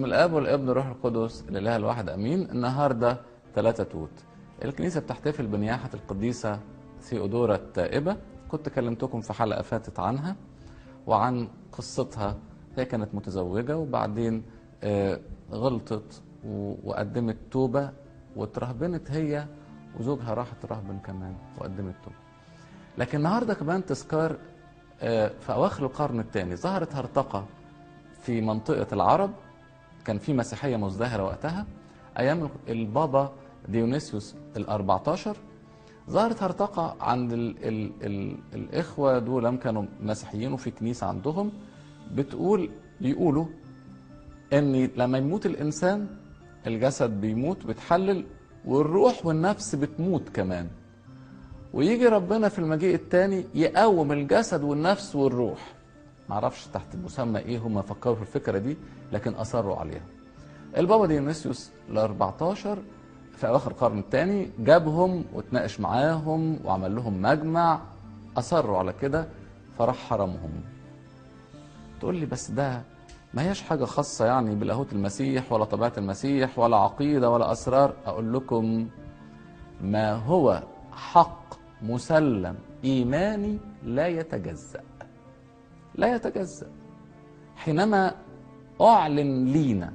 الاب والابن والروح القدس الاله الواحد امين النهارده ثلاثة توت الكنيسه بتحتفل بنياحه القديسه ثيودورا التائبه كنت كلمتكم في حلقه فاتت عنها وعن قصتها هي كانت متزوجه وبعدين آه، غلطت و- وقدمت توبه واترهبنت هي وزوجها راح اترهبن كمان وقدمت توبه لكن النهارده كمان تذكار آه، في اواخر القرن الثاني ظهرت هرطقه في منطقه العرب كان في مسيحيه مزدهره وقتها ايام البابا ديونيسيوس ال 14 ظهرت هرطقه عند ال ال ال الاخوه دول كانوا مسيحيين وفي كنيسه عندهم بتقول بيقولوا ان لما يموت الانسان الجسد بيموت بيتحلل والروح والنفس بتموت كمان ويجي ربنا في المجيء الثاني يقوم الجسد والنفس والروح معرفش تحت مسمى ايه هم فكروا في الفكره دي لكن اصروا عليها البابا ديونيسيوس ال 14 في اواخر القرن الثاني جابهم واتناقش معاهم وعمل لهم مجمع اصروا على كده فراح حرمهم تقول لي بس ده ما هيش حاجة خاصة يعني بلاهوت المسيح ولا طبيعة المسيح ولا عقيدة ولا أسرار أقول لكم ما هو حق مسلم إيماني لا يتجزأ لا يتجزأ حينما أعلن لينا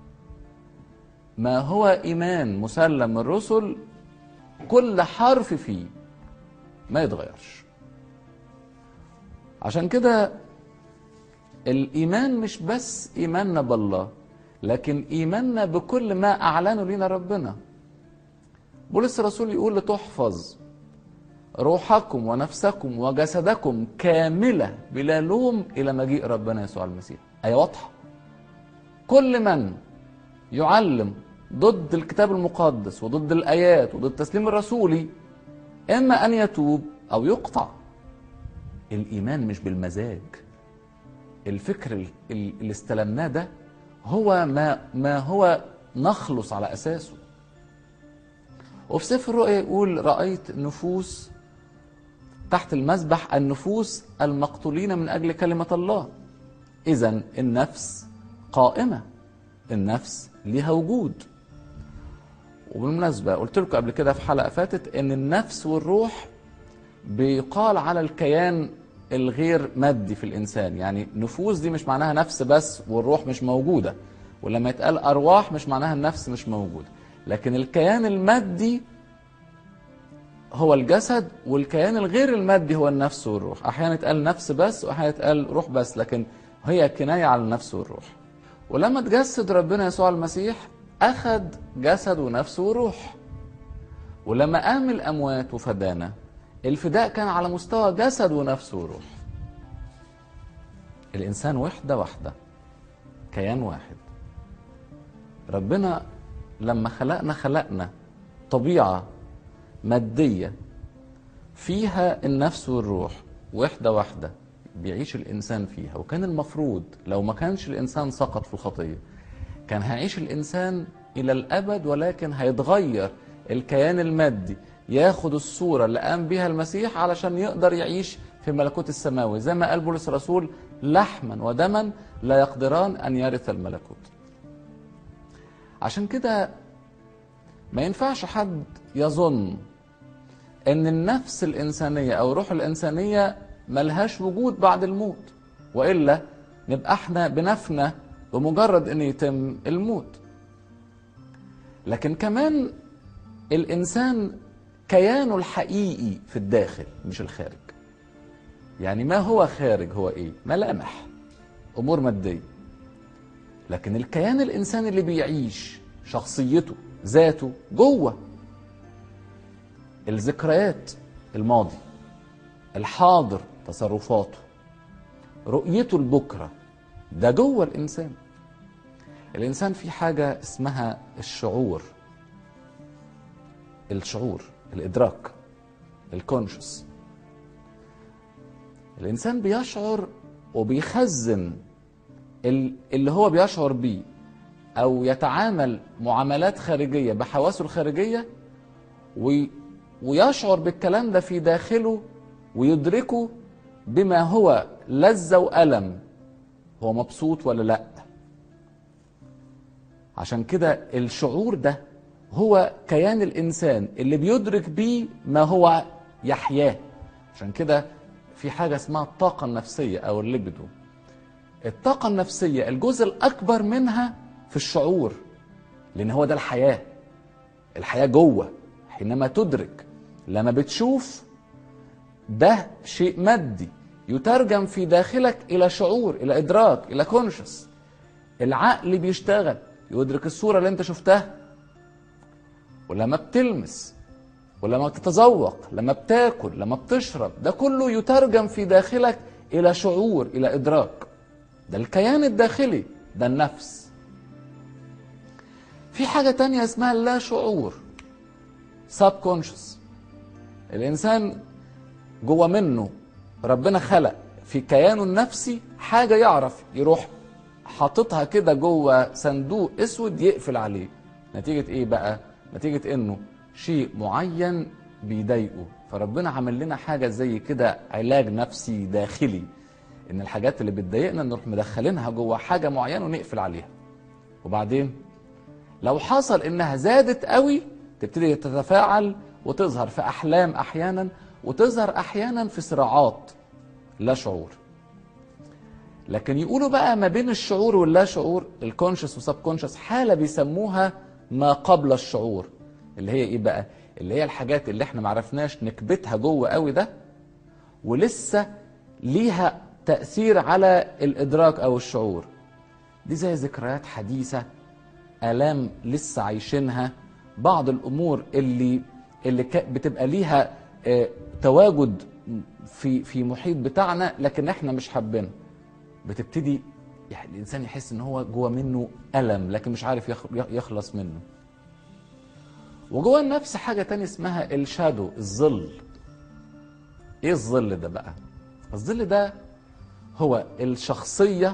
ما هو إيمان مسلم من الرسل كل حرف فيه ما يتغيرش عشان كده الإيمان مش بس إيماننا بالله لكن إيماننا بكل ما أعلنه لنا ربنا بولس الرسول يقول لتحفظ روحكم ونفسكم وجسدكم كاملة بلا لوم إلى مجيء ربنا يسوع المسيح أي واضحة كل من يعلم ضد الكتاب المقدس وضد الآيات وضد التسليم الرسولي إما أن يتوب أو يقطع الإيمان مش بالمزاج الفكر ال- ال- اللي استلمناه ده هو ما ما هو نخلص على اساسه وفي سفر الرؤيا يقول رايت نفوس تحت المذبح النفوس المقتولين من اجل كلمه الله اذا النفس قائمه النفس ليها وجود وبالمناسبه قلت لكم قبل كده في حلقه فاتت ان النفس والروح بيقال على الكيان الغير مادي في الانسان يعني نفوس دي مش معناها نفس بس والروح مش موجوده ولما يتقال ارواح مش معناها النفس مش موجوده لكن الكيان المادي هو الجسد والكيان الغير المادي هو النفس والروح احيانا يتقال نفس بس واحيانا يتقال روح بس لكن هي كنايه على النفس والروح ولما تجسد ربنا يسوع المسيح اخذ جسد ونفس وروح ولما قام الاموات وفدانا الفداء كان على مستوى جسد ونفس وروح الانسان وحده واحده كيان واحد ربنا لما خلقنا خلقنا طبيعه ماديه فيها النفس والروح وحده واحده بيعيش الانسان فيها وكان المفروض لو ما كانش الانسان سقط في الخطيه كان هيعيش الانسان الى الابد ولكن هيتغير الكيان المادي ياخد الصوره اللي قام بها المسيح علشان يقدر يعيش في ملكوت السماوي زي ما قال بولس الرسول لحما ودما لا يقدران ان يرث الملكوت عشان كده ما ينفعش حد يظن ان النفس الانسانيه او الروح الانسانيه ملهاش وجود بعد الموت والا نبقى احنا بنفنى بمجرد ان يتم الموت لكن كمان الانسان كيانه الحقيقي في الداخل مش الخارج يعني ما هو خارج هو ايه ملامح امور ماديه لكن الكيان الانساني اللي بيعيش شخصيته ذاته جوه الذكريات الماضي الحاضر تصرفاته رؤيته لبكره ده جوه الانسان الانسان في حاجه اسمها الشعور الشعور الادراك الكونشس الانسان بيشعر وبيخزن ال- اللي هو بيشعر بيه او يتعامل معاملات خارجيه بحواسه الخارجيه وي- ويشعر بالكلام ده في داخله ويدركه بما هو لذة وألم هو مبسوط ولا لا عشان كده الشعور ده هو كيان الانسان اللي بيدرك بيه ما هو يحياه عشان كده في حاجه اسمها الطاقه النفسيه او الليبدو الطاقه النفسيه الجزء الاكبر منها في الشعور لان هو ده الحياه الحياه جوه حينما تدرك لما بتشوف ده شيء مادي يترجم في داخلك الى شعور الى ادراك الى كونشس العقل بيشتغل يدرك الصوره اللي انت شفتها ولما بتلمس ولما بتتذوق لما بتاكل لما بتشرب ده كله يترجم في داخلك الى شعور الى ادراك ده الكيان الداخلي ده النفس في حاجة تانية اسمها اللا شعور subconscious الإنسان جوه منه ربنا خلق في كيانه النفسي حاجة يعرف يروح حاططها كده جوه صندوق اسود يقفل عليه نتيجة ايه بقى نتيجة انه شيء معين بيضايقه فربنا عمل لنا حاجة زي كده علاج نفسي داخلي ان الحاجات اللي بتضايقنا نروح مدخلينها جوه حاجة معينة ونقفل عليها وبعدين لو حصل انها زادت قوي تبتدي تتفاعل وتظهر في احلام احيانا وتظهر احيانا في صراعات لا شعور لكن يقولوا بقى ما بين الشعور واللا شعور الكونشس وسب كونشس حاله بيسموها ما قبل الشعور اللي هي ايه بقى اللي هي الحاجات اللي احنا معرفناش نكبتها جوه قوي ده ولسه ليها تاثير على الادراك او الشعور دي زي ذكريات حديثه الام لسه عايشينها بعض الامور اللي اللي بتبقى ليها اه تواجد في في محيط بتاعنا لكن احنا مش حابينها بتبتدي يعني الانسان يحس ان هو جوه منه الم لكن مش عارف يخلص منه وجوه النفس حاجه تانية اسمها الشادو الظل ايه الظل ده بقى الظل ده هو الشخصيه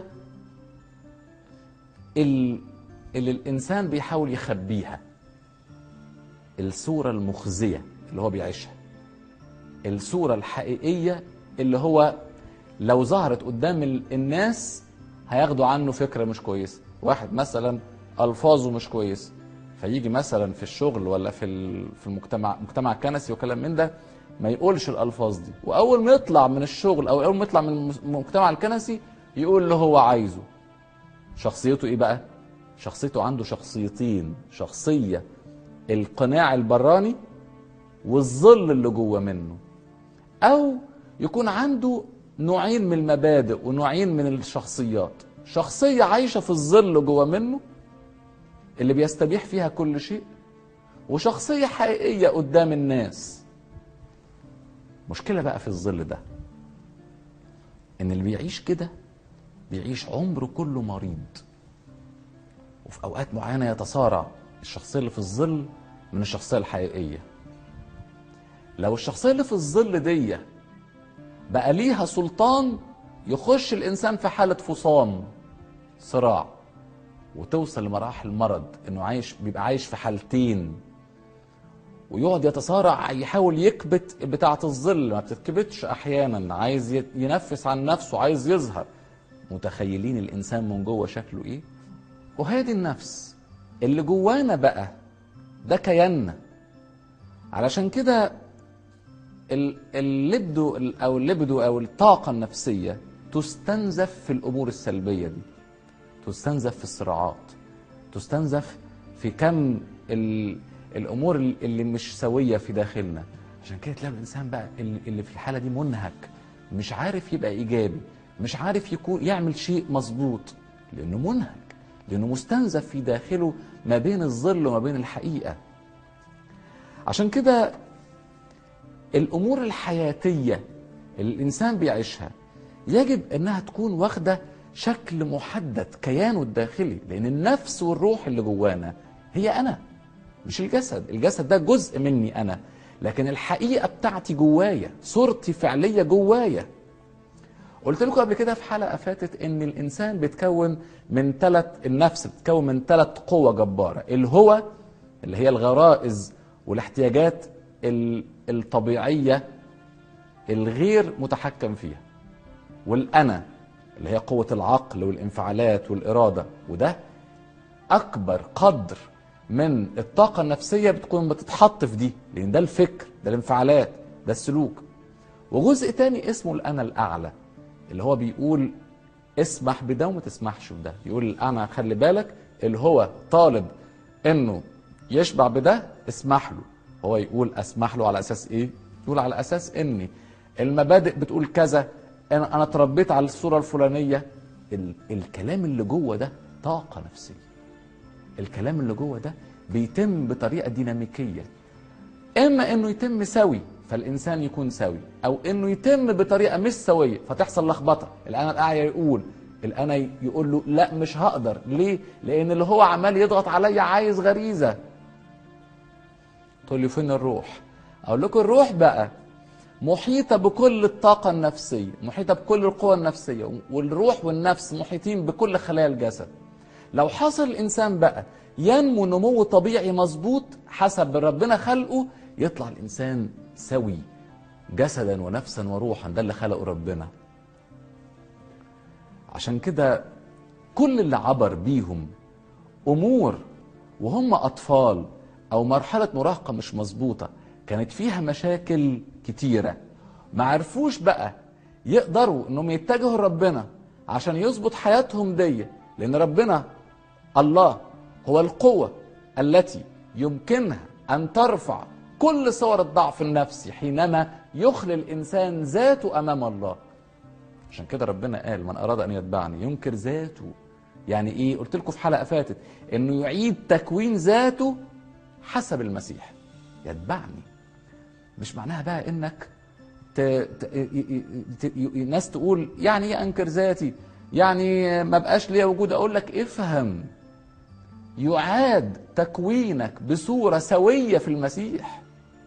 اللي الانسان بيحاول يخبيها الصوره المخزيه اللي هو بيعيشها الصوره الحقيقيه اللي هو لو ظهرت قدام الناس هياخدوا عنه فكره مش كويسه واحد مثلا الفاظه مش كويسه فيجي مثلا في الشغل ولا في في المجتمع المجتمع الكنسي وكلام من ده ما يقولش الالفاظ دي واول ما يطلع من الشغل او اول ما يطلع من المجتمع الكنسي يقول اللي هو عايزه شخصيته ايه بقى شخصيته عنده شخصيتين شخصيه القناع البراني والظل اللي جوه منه او يكون عنده نوعين من المبادئ ونوعين من الشخصيات شخصيه عايشه في الظل جوه منه اللي بيستبيح فيها كل شيء وشخصيه حقيقيه قدام الناس مشكله بقى في الظل ده ان اللي بيعيش كده بيعيش عمره كله مريض وفي اوقات معينه يتصارع الشخصيه اللي في الظل من الشخصيه الحقيقيه لو الشخصيه اللي في الظل دي بقى ليها سلطان يخش الانسان في حاله فصام صراع وتوصل لمراحل مرض انه عايش بيبقى عايش في حالتين ويقعد يتصارع يحاول يكبت بتاعه الظل ما بتتكبتش احيانا عايز ينفس عن نفسه عايز يظهر متخيلين الانسان من جوه شكله ايه وهذه النفس اللي جوانا بقى ده كياننا علشان كده اللبدو او اللبدو او الطاقه النفسيه تستنزف في الامور السلبيه دي تستنزف في الصراعات تستنزف في كم الامور اللي مش سويه في داخلنا عشان كده تلاقي الانسان بقى اللي في الحاله دي منهك مش عارف يبقى ايجابي مش عارف يكون يعمل شيء مظبوط لانه منهك لانه مستنزف في داخله ما بين الظل وما بين الحقيقه عشان كده الامور الحياتيه اللي الانسان بيعيشها يجب انها تكون واخده شكل محدد كيانه الداخلي لان النفس والروح اللي جوانا هي انا مش الجسد الجسد ده جزء مني انا لكن الحقيقه بتاعتي جوايا صورتي فعليه جوايا قلت لكم قبل كده في حلقه فاتت ان الانسان بيتكون من ثلاث النفس بتتكون من ثلاث قوى جباره الهو اللي هي الغرائز والاحتياجات الطبيعيه الغير متحكم فيها والانا اللي هي قوه العقل والانفعالات والاراده وده اكبر قدر من الطاقه النفسيه بتكون بتتحط في دي لان ده الفكر ده الانفعالات ده السلوك وجزء تاني اسمه الانا الاعلى اللي هو بيقول اسمح بده وما تسمحش بده يقول الانا خلي بالك اللي هو طالب انه يشبع بده اسمح له هو يقول اسمح له على اساس ايه يقول على اساس اني المبادئ بتقول كذا انا انا اتربيت على الصوره الفلانيه ال الكلام اللي جوه ده طاقه نفسيه الكلام اللي جوه ده بيتم بطريقه ديناميكيه اما انه يتم سوي فالانسان يكون سوي او انه يتم بطريقه مش سويه فتحصل لخبطه الانا الاعلى يقول الانا يقول له لا مش هقدر ليه لان اللي هو عمال يضغط عليا عايز غريزه تقول لي فين الروح اقول لكم الروح بقى محيطه بكل الطاقه النفسيه محيطه بكل القوى النفسيه والروح والنفس محيطين بكل خلايا الجسد لو حصل الانسان بقى ينمو نمو طبيعي مظبوط حسب ربنا خلقه يطلع الانسان سوي جسدا ونفسا وروحا ده اللي خلقه ربنا عشان كده كل اللي عبر بيهم امور وهم اطفال او مرحله مراهقه مش مظبوطه كانت فيها مشاكل كتيره ما عرفوش بقى يقدروا انهم يتجهوا لربنا عشان يظبط حياتهم دي لان ربنا الله هو القوه التي يمكنها ان ترفع كل صور الضعف النفسي حينما يخلي الانسان ذاته امام الله عشان كده ربنا قال من اراد ان يتبعني ينكر ذاته يعني ايه قلت لكم في حلقه فاتت انه يعيد تكوين ذاته حسب المسيح يتبعني مش معناها بقى انك ت... ت... ي... ي... ي... ناس تقول يعني ايه انكر ذاتي يعني ما بقاش ليا وجود اقول لك افهم يعاد تكوينك بصوره سويه في المسيح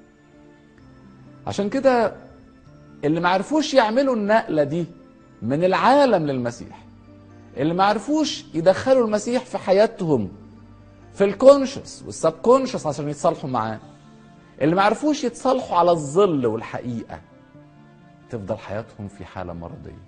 عشان كده اللي ما عرفوش يعملوا النقله دي من العالم للمسيح اللي ما عرفوش يدخلوا المسيح في حياتهم في الكونشس والسب كونشس عشان يتصالحوا معاه اللي ما عرفوش يتصالحوا على الظل والحقيقه تفضل حياتهم في حاله مرضيه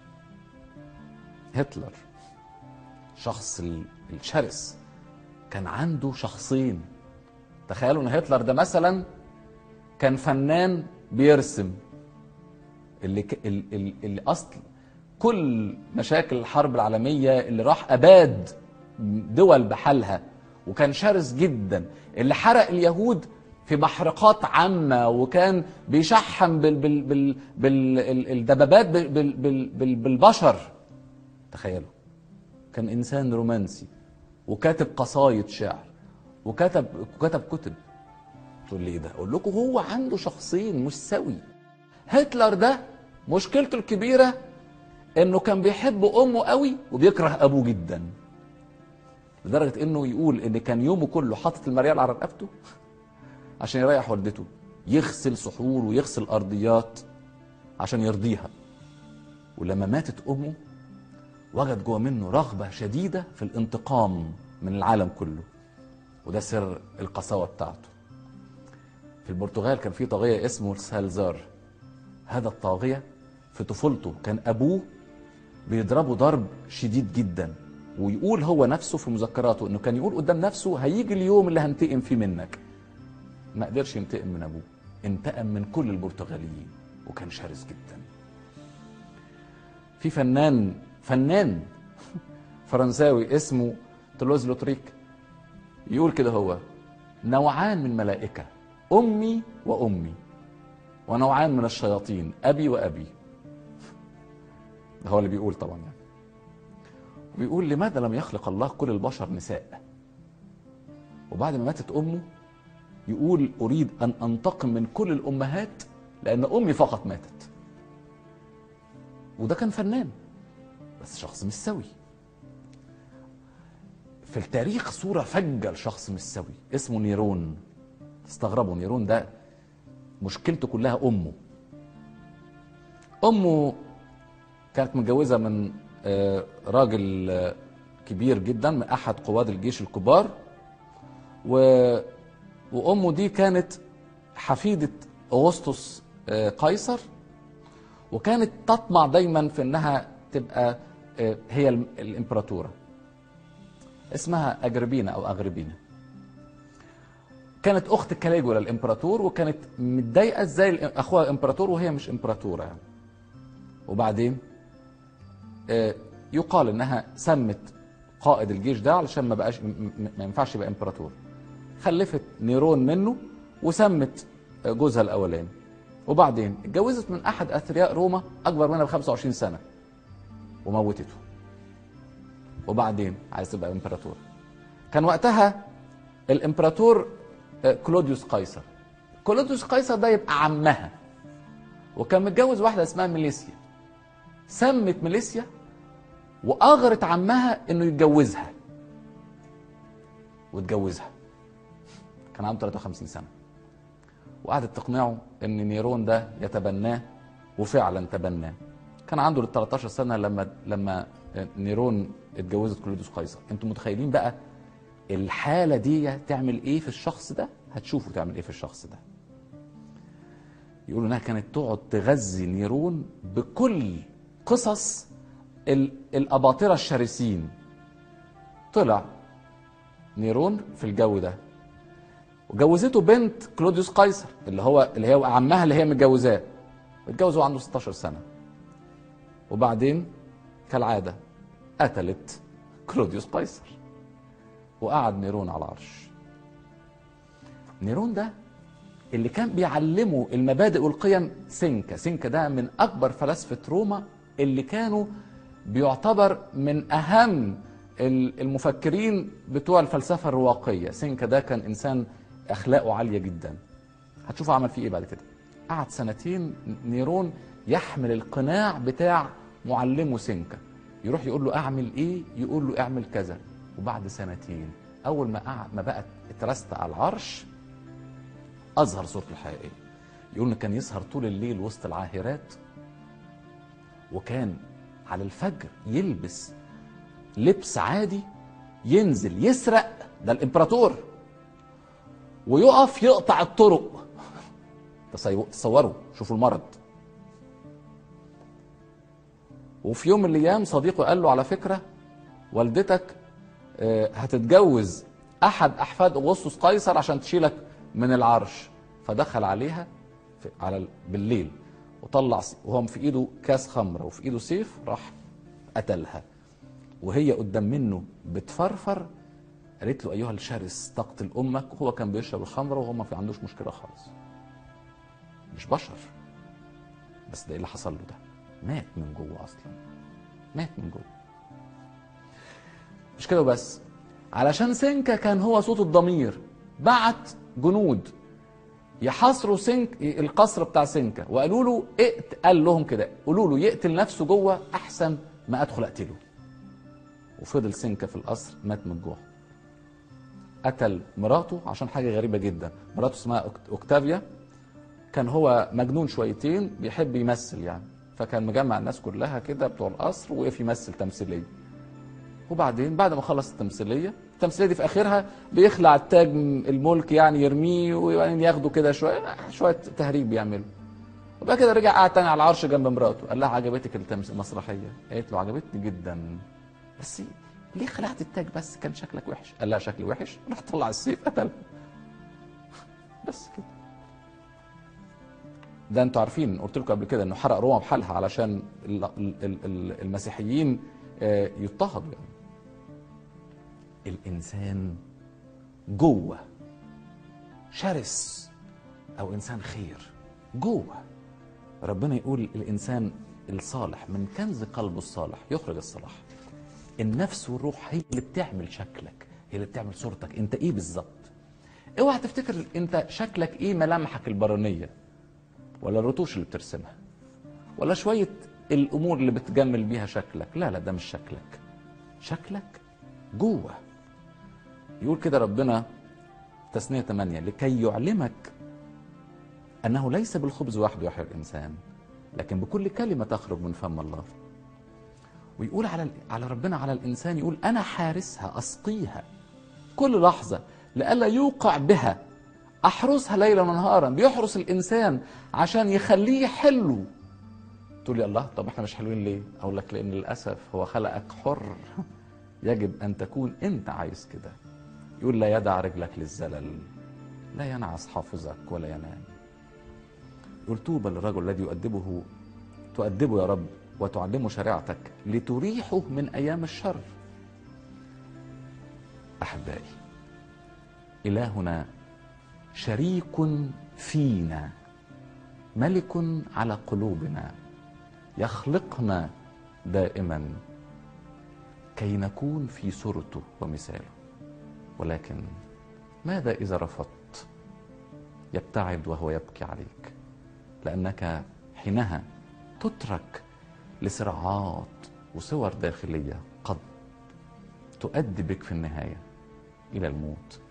هتلر شخص الشرس كان عنده شخصين تخيلوا ان هتلر ده مثلا كان فنان بيرسم اللي ك... اللي, اللي اصل كل مشاكل الحرب العالميه اللي راح اباد دول بحالها وكان شرس جدا اللي حرق اليهود في محرقات عامه وكان بيشحم بال بال بال بالدبابات بال بال بال بال بالبشر تخيلوا كان انسان رومانسي وكاتب قصايد شعر وكتب وكتب كتب تقول لي ايه ده اقول لكم هو عنده شخصين مش سوي هتلر ده مشكلته الكبيره انه كان بيحب امه قوي وبيكره ابوه جدا لدرجه انه يقول ان كان يومه كله حاطط المريال على رقبته عشان يريح والدته يغسل سحور ويغسل ارضيات عشان يرضيها ولما ماتت امه وجد جوه منه رغبه شديده في الانتقام من العالم كله وده سر القساوه بتاعته في البرتغال كان في طاغيه اسمه سالزار هذا الطاغيه في طفولته كان ابوه بيضربه ضرب شديد جدا ويقول هو نفسه في مذكراته انه كان يقول قدام نفسه هيجي اليوم اللي هنتقم فيه منك ما قدرش ينتقم من ابوه انتقم من كل البرتغاليين وكان شرس جدا في فنان فنان فرنساوي اسمه تولوز لوتريك يقول كده هو نوعان من ملائكة أمي وأمي ونوعان من الشياطين أبي وأبي ده هو اللي بيقول طبعا يعني بيقول لماذا لم يخلق الله كل البشر نساء وبعد ما ماتت أمه يقول أريد أن أنتقم من كل الأمهات لأن أمي فقط ماتت وده كان فنان بس شخص مش سوي في التاريخ صورة فجة لشخص مش سوي اسمه نيرون تستغربوا نيرون ده مشكلته كلها أمه أمه كانت متجوزة من راجل كبير جدا من أحد قواد الجيش الكبار و... وأمه دي كانت حفيدة أغسطس قيصر وكانت تطمع دايما في أنها تبقى هي الإمبراطورة اسمها اجربينا او اغربينا كانت اخت كاليجولا الامبراطور وكانت متضايقه ازاي اخوها امبراطور وهي مش امبراطوره يعني وبعدين آه، يقال انها سمت قائد الجيش ده علشان ما بقاش م- م- ما ينفعش يبقى امبراطور خلفت نيرون منه وسمت آه، جوزها الاولاني وبعدين اتجوزت من احد اثرياء روما اكبر منها ب 25 سنه وموتته وبعدين عايز تبقى امبراطور كان وقتها الامبراطور آه، كلوديوس قيصر كلوديوس قيصر ده يبقى عمها وكان متجوز واحده اسمها ميليسيا سمت ميليسيا واغرت عمها انه يتجوزها واتجوزها كان عنده 53 سنه وقعدت تقنعه ان نيرون ده يتبناه وفعلا تبناه كان عنده 13 سنه لما لما نيرون اتجوزت كلوديوس قيصر انتوا متخيلين بقى الحاله دي تعمل ايه في الشخص ده هتشوفوا تعمل ايه في الشخص ده يقولوا انها كانت تقعد تغذي نيرون بكل قصص ال- الاباطره الشرسين طلع نيرون في الجو ده وجوزته بنت كلوديوس قيصر اللي هو اللي هي عمها اللي هي متجوزاه اتجوز وهو عنده 16 سنه وبعدين كالعاده قتلت كلوديوس قيصر وقعد نيرون على العرش نيرون ده اللي كان بيعلمه المبادئ والقيم سينكا سينكا ده من اكبر فلاسفه روما اللي كانوا بيعتبر من اهم ال- المفكرين بتوع الفلسفه الرواقيه سينكا ده كان انسان اخلاقه عاليه جدا هتشوفوا عمل فيه ايه بعد كده قعد سنتين نيرون يحمل القناع بتاع معلمه سينكا يروح يقول له اعمل ايه يقول له اعمل كذا وبعد سنتين اول ما قعد ما بقت اترست على العرش اظهر صورته الحقيقيه يقول ان كان يسهر طول الليل وسط العاهرات وكان على الفجر يلبس لبس عادي ينزل يسرق ده الامبراطور ويقف يقطع الطرق تصيو- تصوروا شوفوا المرض وفي يوم من الايام صديقه قال له على فكره والدتك آه، هتتجوز احد احفاد اغسطس قيصر عشان تشيلك من العرش فدخل عليها في على ال- بالليل وطلع س- وهو في ايده كاس خمره وفي ايده سيف راح قتلها وهي قدام منه بتفرفر قالت له ايها الشرس تقتل امك وهو كان بيشرب الخمره وهو ما في عندوش مشكله خالص مش بشر بس ده ايه اللي حصل له ده مات من جوه اصلا مات من جوه مش كده وبس علشان سينكا كان هو صوت الضمير بعت جنود يحاصروا سينك القصر بتاع سينكا وقالوا له اقت قال لهم كده قولوا له يقتل نفسه جوه احسن ما ادخل اقتله وفضل سينكا في القصر مات من الجوع قتل مراته عشان حاجه غريبه جدا مراته اسمها أوكت- اوكتافيا كان هو مجنون شويتين بيحب يمثل يعني فكان مجمع الناس كلها كده بتوع القصر وقف يمثل تمثيليه وبعدين بعد ما خلص التمثيليه التمثيليه دي في اخرها بيخلع التاج من الملك يعني يرميه وبعدين ياخده كده شويه شويه تهريب بيعمله وبعد كده رجع قعد تاني على العرش جنب مراته قال لها عجبتك التمس- المسرحيه قالت له عجبتني جدا بس ليه خلعت التاج بس كان شكلك وحش قال لها شكلي وحش راح طلع السيف قتلها بس كده ده انتوا عارفين قلت لكم قبل كده انه حرق روما بحالها علشان ال- ال- ال- المسيحيين آه، يضطهدوا يعني الانسان جوه شرس او انسان خير جوه ربنا يقول الانسان الصالح من كنز قلبه الصالح يخرج الصلاح النفس والروح هي اللي بتعمل شكلك هي اللي بتعمل صورتك انت ايه بالظبط اوعى تفتكر انت شكلك ايه ملامحك البرانيه ولا الرتوش اللي بترسمها ولا شويه الامور اللي بتجمل بيها شكلك لا لا ده مش شكلك شكلك جوه يقول كده ربنا تثنية 8 لكي يعلمك أنه ليس بالخبز وحده يحيى الإنسان لكن بكل كلمة تخرج من فم الله ويقول على على ربنا على الإنسان يقول أنا حارسها أسقيها كل لحظة لئلا يوقع بها أحرسها ليلا ونهارا بيحرس الإنسان عشان يخليه حلو تقول لي الله طب احنا مش حلوين ليه؟ أقول لك لأن للأسف هو خلقك حر يجب أن تكون أنت عايز كده يقول لا يدع رجلك للزلل لا ينعس حافظك ولا ينام يقول طوبى للرجل الذي يؤدبه تؤدبه يا رب وتعلمه شريعتك لتريحه من أيام الشر أحبائي إلهنا شريك فينا ملك على قلوبنا يخلقنا دائما كي نكون في صورته ومثاله ولكن ماذا اذا رفضت يبتعد وهو يبكي عليك لانك حينها تترك لصراعات وصور داخليه قد تؤدي بك في النهايه الى الموت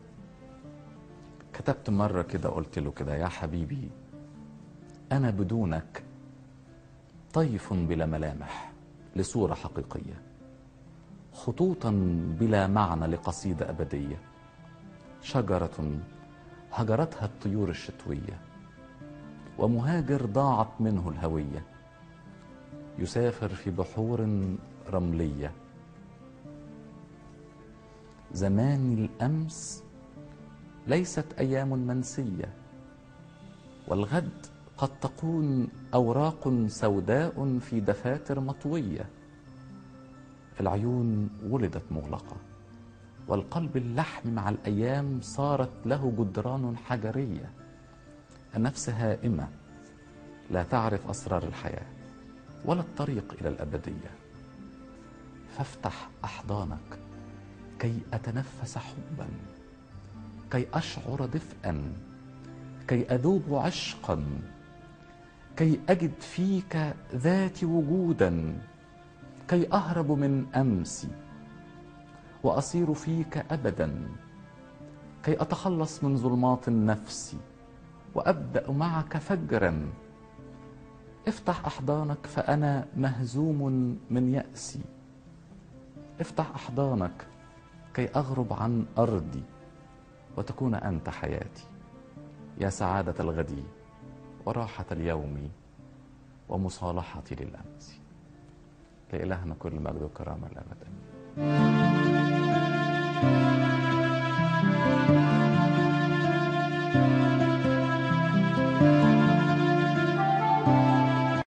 كتبت مره كده قلت له كده يا حبيبي انا بدونك طيف بلا ملامح لصوره حقيقيه خطوطا بلا معنى لقصيده ابديه شجره هجرتها الطيور الشتويه ومهاجر ضاعت منه الهويه يسافر في بحور رمليه زمان الامس ليست ايام منسيه والغد قد تكون اوراق سوداء في دفاتر مطويه العيون ولدت مغلقه والقلب اللحم مع الايام صارت له جدران حجريه النفس هائمه لا تعرف اسرار الحياه ولا الطريق الى الابديه فافتح احضانك كي اتنفس حبا كي اشعر دفئا كي اذوب عشقا كي اجد فيك ذاتي وجودا كي اهرب من امسي واصير فيك ابدا كي اتخلص من ظلمات النفس وابدا معك فجرا افتح احضانك فانا مهزوم من ياسي افتح احضانك كي اغرب عن ارضي وتكون انت حياتي يا سعاده الغد وراحه اليوم ومصالحتي للامس لالهنا كل مجد وكرامه الابد امين